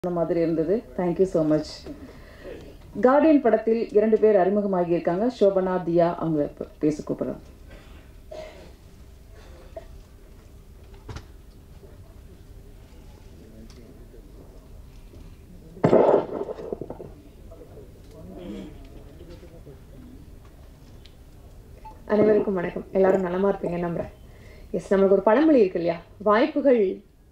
சொன்ன மாதிரி இருந்தது தேங்க்யூ ஸோ மச் கார்டியன் படத்தில் இரண்டு பேர் அறிமுகமாகி இருக்காங்க சோபனா தியா அவங்க இப்ப பேச கூப்பிடுறோம் அனைவருக்கும் வணக்கம் எல்லாரும் நலமா இருப்பீங்க நம்புறேன் எஸ் நம்மளுக்கு ஒரு பழமொழி இருக்கு இல்லையா வாய்ப்புகள்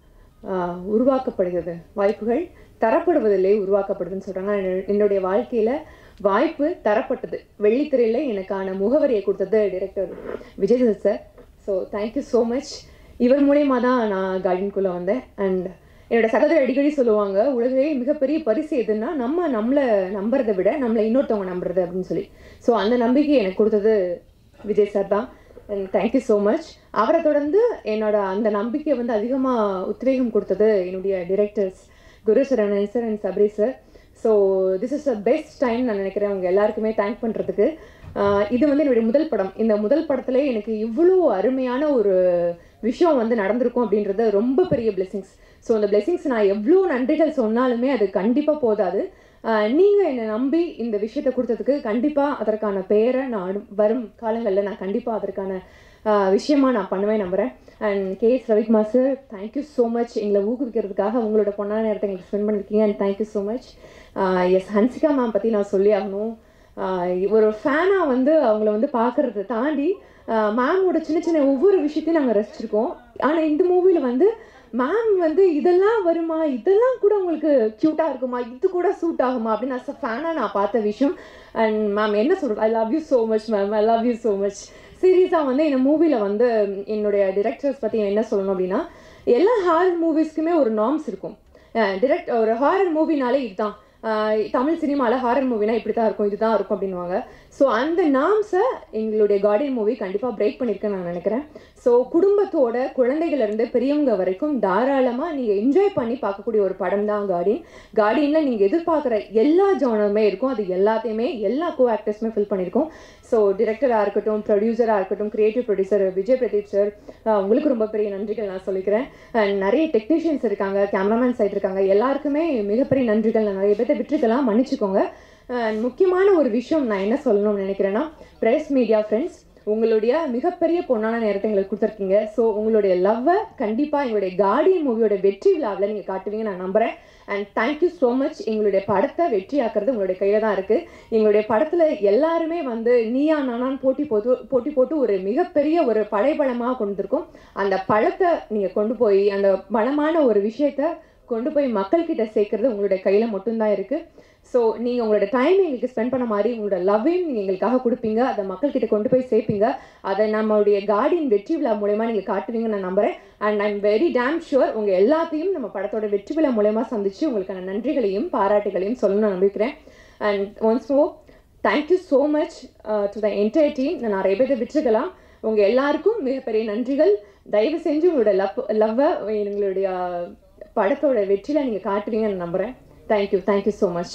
ஆஹ், உருவாக்கப்படுகிறது வாய்ப்புகள் தரப்படுவதில்லை உருவாக்கப்படுதுன்னு சொல்றாங்க ஆனா, என்னுடைய- என்னுடைய வாழ்க்கையில வாய்ப்பு தரப்பட்டது வெள்ளித்திரையில எனக்கான முகவரியை கொடுத்தது director Vijay sir so thank you so much இவர் மூலியமா தான் நான் கார்டனுக்குள்ளே வந்தேன் அண்ட் என்னோட சகோதரி அடிக்கடி சொல்லுவாங்க உலகே மிகப்பெரிய பரிசு எதுன்னா நம்ம நம்மளை நம்புறதை விட நம்மளை இன்னொருத்தவங்க நம்புறது அப்படின்னு சொல்லி ஸோ அந்த நம்பிக்கை எனக்கு கொடுத்தது விஜய் சார் தான் அண்ட் தேங்க்யூ ஸோ மச் அவரை தொடர்ந்து என்னோட அந்த நம்பிக்கை வந்து அதிகமாக உத்வேகம் கொடுத்தது என்னுடைய directors Guru Saravanan sir and Sabari sir so this is a best time நான் நினைக்கிறேன் உங்க எல்லாருக்குமே தேங்க் பண்ணுறதுக்கு இது வந்து என்னுடைய முதல் படம் இந்த முதல் படத்துல எனக்கு இவ்வளோ அருமையான ஒரு விஷயம் வந்து நடந்திருக்கும் அப்படின்றது ரொம்ப பெரிய பிளெஸிங்ஸ் ஸோ அந்த பிளெஸிங்ஸ் நான் எவ்வளோ நன்றிகள் சொன்னாலுமே அது கண்டிப்பாக போதாது நீங்கள் என்னை நம்பி இந்த விஷயத்தை கொடுத்ததுக்கு கண்டிப்பாக அதற்கான பெயரை நான் அடு- வரும் காலங்களில் நான் கண்டிப்பாக அதற்கான ஆஹ், விஷயமா நான் பண்ணுவேன் நம்புகிறேன் and K S Ravikumar sir thank you so much எங்களை ஊக்குவிக்கிறதுக்காக உங்களோட பொண்ணான நேரத்தை எங்களுக்கு ஸ்பெண்ட் பண்ணியிருக்கீங்க and thank you so much yes Hansika ma'am பற்றி நான் சொல்லி ஆகணும் ஆஹ், ஒரு ஃபேனாக வந்து அவங்கள வந்து பார்க்குறத தாண்டி மேமோட சின்ன சின்ன ஒவ்வொரு விஷயத்தையும் நாங்கள் ரசிச்சிருக்கோம் ஆனால் இந்த மூவியில் வந்து மேம் வந்து இதெல்லாம் வருமா இதெல்லாம் கூட உங்களுக்கு க்யூட்டாக இருக்குமா இது கூட சூட் ஆகுமா அப்படின்னு அஸ் அ ஃபேனாக நான் பார்த்த விஷயம் அண்ட் மேம் என்ன சொல்கிறது I love you so much ma'am I love you so much சீரியஸாக வந்து இந்த மூவியில் வந்து என்னுடைய டிரெக்டர்ஸ் பற்றி என்ன சொல்லணும் அப்படின்னா எல்லா ஹாரர் மூவிஸ்க்குமே ஒரு நார்ம்ஸ் இருக்கும் டிரெக்ட் ஒரு ஹாரர் மூவினாலே இதுதான் அஹ் தமிழ் சினிமாவில் ஹாரர் மூவினா இப்படி தான் இருக்கும் இதுதான் இருக்கும் அப்படின்வாங்க ஸோ அந்த நாம்ஸை எங்களுடைய கார்டியன் மூவி கண்டிப்பாக பிரேக் பண்ணியிருக்கேன்னு நான் நினைக்கிறேன் ஸோ குடும்பத்தோட குழந்தைகள் இருந்து பெரியவங்க வரைக்கும் தாராளமாக நீங்கள் என்ஜாய் பண்ணி பார்க்கக்கூடிய ஒரு படம் தான் கார்டியன் கார்டியனில் நீங்கள் எதிர்பார்க்குற எல்லா ஜானருமே இருக்கும் அது எல்லாத்தையுமே எல்லா கோ ஆக்டர்ஸுமே ஃபில் பண்ணியிருக்கோம் ஸோ டிரெக்டராக இருக்கட்டும் ப்ரொடியூசராக இருக்கட்டும் creative producer Vijay Pradeep sir உங்களுக்கு ரொம்ப பெரிய நன்றிகள் நான் சொல்லிக்கிறேன் அண்ட் நிறைய டெக்னீஷியன்ஸ் இருக்காங்க கேமராமேன் சைட் இருக்காங்க எல்லாருக்குமே மிகப்பெரிய நன்றிகள் நான் நிறைய பேர்த்த விட்டுருக்கலாம் மன்னிச்சுக்கோங்க அண்ட் முக்கியமான ஒரு விஷயம் நான் என்ன சொல்லணும்னு நினைக்கிறேன்னா ப்ரெஸ் மீடியா ஃப்ரெண்ட்ஸ் உங்களுடைய மிகப்பெரிய பொண்ணான நேரத்தை எங்களுக்கு கொடுத்துருக்கீங்க ஸோ உங்களுடைய லவ்வை கண்டிப்பாக எங்களுடைய கார்டியன் மூவியோட வெற்றி விழாவில் நீங்கள் காட்டுவீங்க நான் நம்புகிறேன் அண்ட் தேங்க்யூ ஸோ மச் எங்களுடைய படத்தை வெற்றியாக்குறது உங்களுடைய கையில் தான் இருக்குது எங்களுடைய படத்தில் எல்லாருமே வந்து நீயா நானான்னு போட்டி போட்டு போட்டி போட்டு ஒரு மிகப்பெரிய ஒரு படைபலமாக கொண்டு வந்திருக்கோம் அந்த பழத்தை நீங்கள் கொண்டு போய் அந்த பலமான ஒரு விஷயத்த கொண்டு போய் மக்கள்கிட்ட சேர்க்கறது உங்களுடைய கையில் மட்டும்தான் இருக்குது ஸோ நீங்கள் உங்களோட டைம் எங்களுக்கு ஸ்பெண்ட் பண்ண மாதிரி உங்களோட லவ்வையும் நீங்கள் எங்களுக்காக கொடுப்பீங்க அதை மக்கள்கிட்ட கொண்டு போய் சேர்ப்பீங்க அதை நம்மளுடைய கார்டியன் வெற்றி விழா மூலயமா நீங்கள் காட்டுவீங்கன்னு நான் நம்புகிறேன் and I'm very damn sure உங்கள் எல்லாத்தையும் நம்ம படத்தோட வெற்றி விழா மூலயமா சந்திச்சு உங்களுக்கான நன்றிகளையும் பாராட்டுகளையும் சொல்லணும்னு நான் நம்பிக்கிறேன் and once more thank you so much to the entire team நான் நிறைய பேர்த்தை விட்டுருக்கலாம் உங்கள் எல்லாருக்கும் மிகப்பெரிய நன்றிகள் தயவு செஞ்சு உங்களோட லவ் லவ்வை எங்களுடைய படத்தோட வெற்றியில் நீங்கள் காட்டுவீங்கன்னு நம்புகிறேன் தேங்க்யூ தேங்க்யூ ஸோ மச்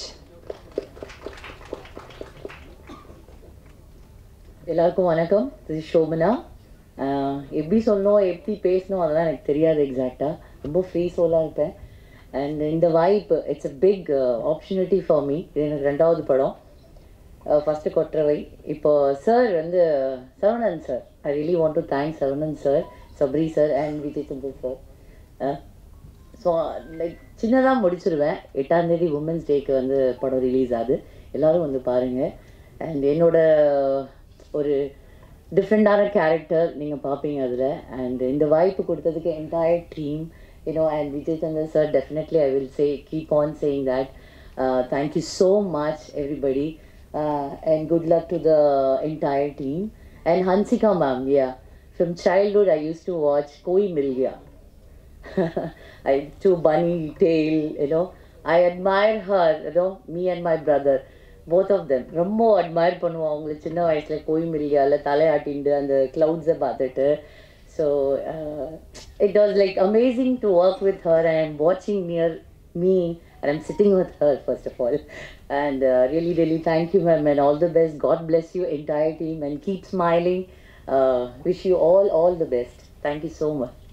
எல்லாருக்கும் வணக்கம் இது ஷோபனா ஆஹ் எப்படி சொல்லணும் எப்படி பேசணும் அதெல்லாம் எனக்கு தெரியாது எக்ஸாக்டாக ரொம்ப ஃப்ரீ சோலாக இருப்பேன் அண்ட் இந்த வாய்ப்பு it's a big opportunity for me இது எனக்கு ரெண்டாவது படம் ஃபஸ்ட்டு கொற்றவை இப்போ சார் வந்து Saravanan sir I really want to thank Saravanan sir Sabari sir and Vijay Chandra sir so like சின்னதாக முடிச்சிருவேன் எட்டாம் தேதி உமன்ஸ் டேக்கு வந்து படம் ரிலீஸ் ஆகுது எல்லாரும் வந்து பாருங்கள் அண்ட் என்னோட ஒரு டிஃப்ரெண்டான கேரக்டர் நீங்கள் பார்ப்பீங்க அதில் அண்ட் இந்த வாய்ப்பு கொடுத்ததுக்கு entire team you know and Vijay Chander sir definitely I will say keep on saying that thank you so much everybody and good luck to the entire team and Hansika ma'am yeah from childhood I use to watch Koi Mil Gaya I to bunny tail, you know. I admire her, you know, me and my brother, both of them. ரொம்ப admire பண்ணுவோம் அவங்கள சின்ன வயசில் கோயமில்லியாவில் தலையாட்டிண்டு அந்த க்ளவுட்ஸை பார்த்துட்டு so it was like amazing to work with her I am வாட்சிங் near me and I'm sitting with her first of all. And uh, really, really thank you, ma'am, and all the best. God bless you, entire team, and keep smiling. Uh, wish you all, all the best. Thank you so much.